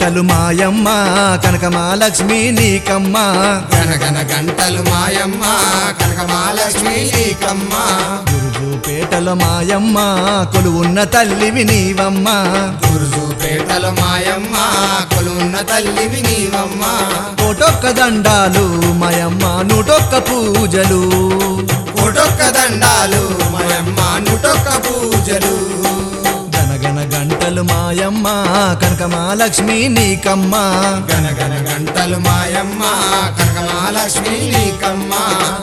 గంటలు మాయమ్మ కనకమాలక్ష్మి నీకమ్మ గనగన గంటలు మాయమ్మ కనకమాలక్ష్మి నీకమ్మ గురుజుపేటల మాయమ్మ కొలువున్న తల్లివి నీవమ్మ గురుజుపేటల మాయమ్మ కొలున్న తల్లివి నీవమ్మ కోటొక్క దండాలు మాయమ్మ నూటొక్క పూజలు కోటొక్క దండాలు మాయమ్మ నుటొక్క పూజలు గనగన గంటలు మాయమ్మ కనకమాలక్ష్మి నీకమ్మ గనగన గంటలు మాయమ్మ కనకమాలక్ష్మి నీకమ్మ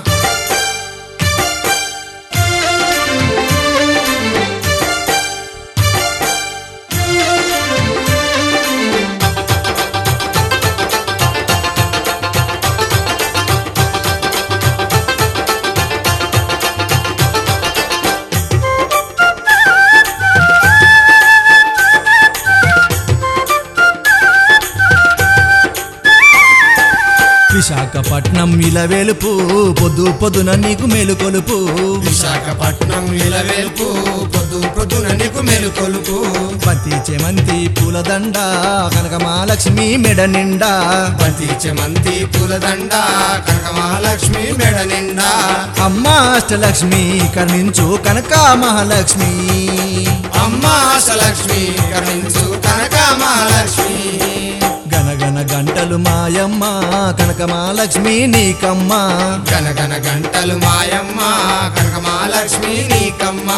విశాఖపట్నం ఇలవెలుపు పొద్దు పొద్దున నీకు మేలుకొలుపు విశాఖపట్నం ఇలవేల్పు పొద్దు పొద్దున నీకు మెలుకొలుపు పతి చెమంతి పూలదండ కనకమాలక్ష్మి మెడ నిండా బంతి చెమంతి పూలదండ కనకమహాలక్ష్మి మెడ నిండా అమ్మ అష్టలక్ష్మి కరుణించు కనక మహాలక్ష్మి అమ్మ అష్టలక్ష్మి కరుణించు కనక మహాలక్ష్మి గనగన గంటలు మాయమ్మ కనకమాలక్ష్మి నీకమ్మ గనగన గంటలు మాయమ్మ కనక మహాలక్ష్మి నీకమ్మ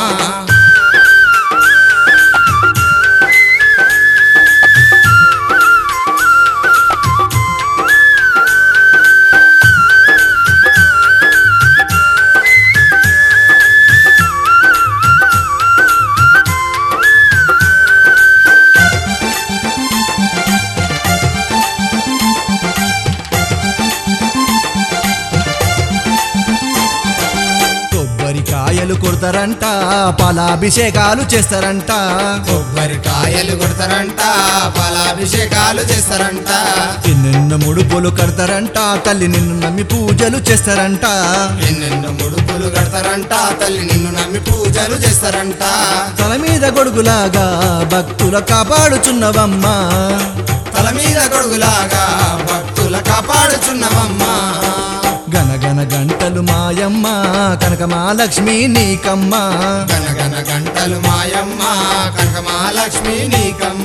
కొబ్బరికాయలు కొడతారంట పాలాభిషేకాలు చేస్తారంట కొబ్బరికాయలు కొడతారంట ఫలాభిషేకాలు చేస్తారంట ఎన్నెన్న ముడుపులు కడతారంట తల్లి నిన్ను నమ్మి పూజలు చేస్తారంట ఎన్నెన్నో ముడుపులు కడతారంట తల్లి నిన్ను నమ్మి పూజలు చేస్తారంట తల మీద గొడుగులాగా భక్తుల కాపాడుచున్నవమ్మ తల మీద గొడుగులాగా భక్తుల కాపాడుచున్నవమ్మా గనగన గంటలు మాయమ్మ కనకమాలక్ష్మి నీకమ్మ గనగన గంటలు మాయమ్మ కనకమహాలక్ష్మి నీకమ్మ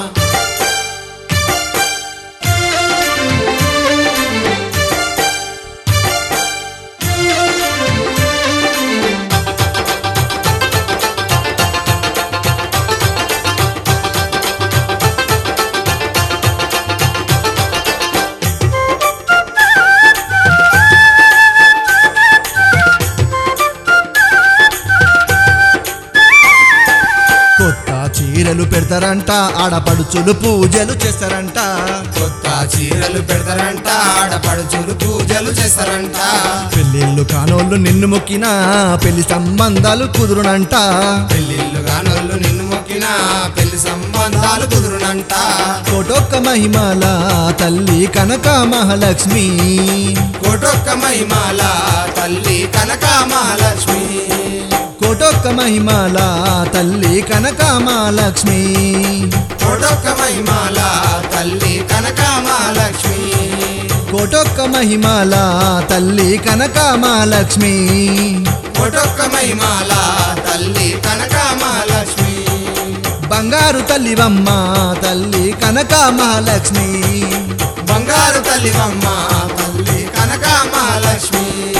కొత్త చీరలు పెడతారంట ఆడపడుచులు పూజలు చేస్తారంట కొత్త చీరలు పెడతారంట ఆడపడుచులు పూజలు చేస్తారంట పెళ్ళిళ్ళు కానోళ్ళు నిన్ను మొక్కిన పెళ్లి సంబంధాలు కుదురునంట పెళ్ళిళ్ళు గానోళ్ళు నిన్ను మొక్కిన పెళ్లి సంబంధాలు కుదురునంట కోటొక్క మహిమాల తల్లి కనక మహాలక్ష్మి కోటొక్క మహిమాల తల్లి కనక మహాలక్ష్మి కోటొక్క మహిమాల తల్లి కనక మహాలక్ష్మి కోటొక్క మహిమాల తల్లి కనక మహాలక్ష్మి కోటొక్క మహిమాల తల్లి కనక మహాలక్ష్మి కోటొక్క మహిమాల తల్లి కనక మహాలక్ష్మి బంగారు తల్లివమ్మ తల్లి కనక మహాలక్ష్మి బంగారు తల్లివమ్మ తల్లి కనక మహాలక్ష్మి